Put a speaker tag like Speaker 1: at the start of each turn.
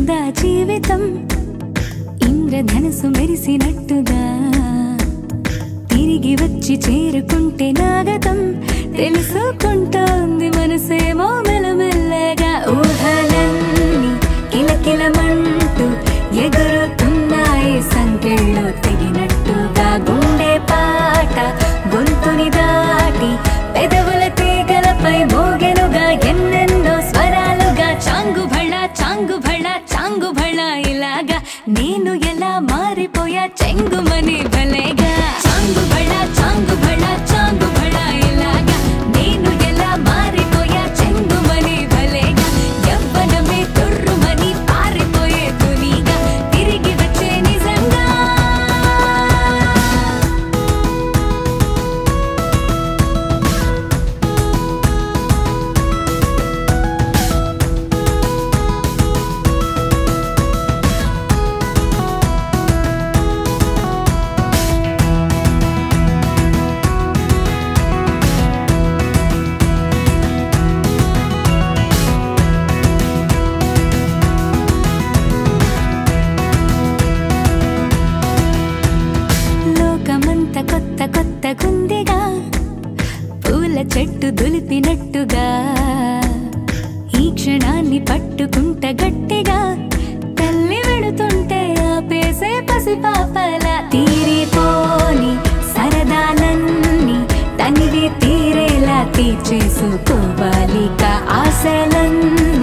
Speaker 1: ఉందా జీవితం ఇంద్రధనుసు మెరిసినట్టుగా తిరిగి వచ్చి చేరుకుంటే నాగతం తెలుసుకుంటోంది మనసేమో మెల్లమెల్లగా ఊహలన్నీ కిలకిలమంటూ ఎగురుతున్నాయి సంఖ్యల్లో తెగినట్టుగా గుండె పాట గొంతుని దాటి పెదవుల తీగలపై మోగెనుగా ఎన్నెన్నో స్వరాలుగా చాంగు భళ చాంగు భళ చాంగు భళ ఇలాగా నేను ఎలా మారిపోయా చెంగుమని భలేగా చాంగు భళ చాంగు భళ చాంగు భళ ఇలాగా నేను ఎలా మారిపోయా చెంగుమని భలేగా యవ్వనమే తుర్రుమని పారిపోయే తునిగా తిరిగి వచ్చే నిజంగా లోకమంత కొత్త కొత్త గుందిగా పూల చెట్టు దులిపినట్టుగా ఈ క్షణాన్ని పట్టుకుంట గట్టిగా తల్లి వెడుతుంటే ఆపేసే పసిపాపల తీరిపోని సరదాలన్నీ తనివి తీరేలా తీర్చేసుకోవాలిక ఆశలన్నీ